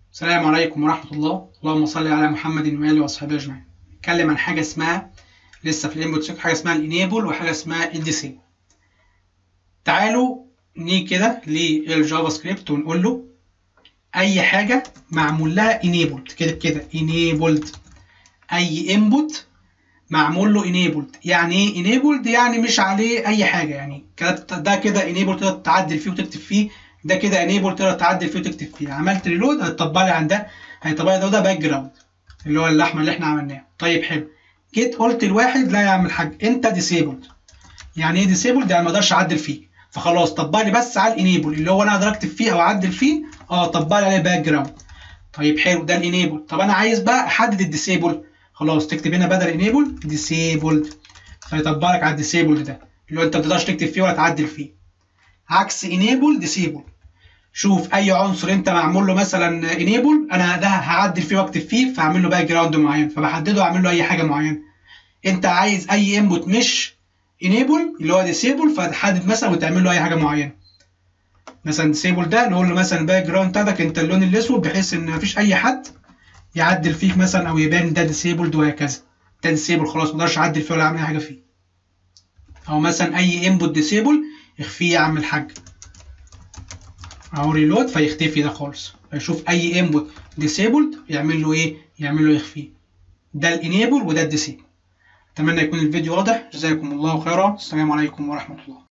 السلام عليكم ورحمة الله اللهم صل على محمد وآله وأصحابه أجمعين نتكلم عن حاجة اسمها لسه في الانبوت سيك حاجة اسمها الانيبل وحاجة اسمها الديسيبل تعالوا نيجي كده للجافا سكريبت ونقول له أي حاجة معمول لها enabled كده كده enabled أي input معمول له enabled يعني ايه enabled يعني مش عليه أي حاجة يعني ده كده enable تقدر تعدل فيه وتكتب فيه ده كده enable تقدر تعدل فيه وتكتب فيه عملت ريلود هتطبق لي عن ده هيطبق لي ده وده باك جراوند اللي هو اللحمه اللي احنا عملناها طيب حلو جيت قلت لواحد لا يا عم الحاج انت ديسيبلد يعني ايه ديسيبلد يعني ما اقدرش اعدل فيه فخلاص طبق لي بس على الانيبل اللي هو انا اقدر اكتب فيه او اعدل فيه اه طبق لي عليه باك جراوند طيب حلو ده الانيبل طب انا عايز بقى احدد الديسيبل خلاص تكتب هنا بدل انيبل ديسيبلد فيطبق لك على الديسيبلد ده اللي هو انت ما تقدرش تكتب فيه ولا تعدل فيه عكس enable disable شوف اي عنصر انت معمول له مثلا enable انا ده هعدل فيه واكتب فيه فاعمل له باك جراوند معين فبحدده اعمل له اي حاجه معينه انت عايز اي انبوت مش enable اللي هو disable فتحدد مثلا وتعمل له اي حاجه معينه مثلا disable ده نقول له مثلا باك جراوند بتاعتك انت اللون الاسود بحيث ان مفيش اي حد يعدل فيك مثلا او يبان ده disabled وهكذا ده disable خلاص مقدرش اعدل فيه ولا اعمل اي حاجه فيه او مثلا اي انبوت disable اخفيه يا عم الحاج اهو ريلود فيختفي ده خالص فيشوف اي انبوت ديسيبلد يعمل له ايه يعمل له يخفيه ده الانيبل وده الديسيبل اتمنى يكون الفيديو واضح جزاكم الله خيرا السلام عليكم ورحمه الله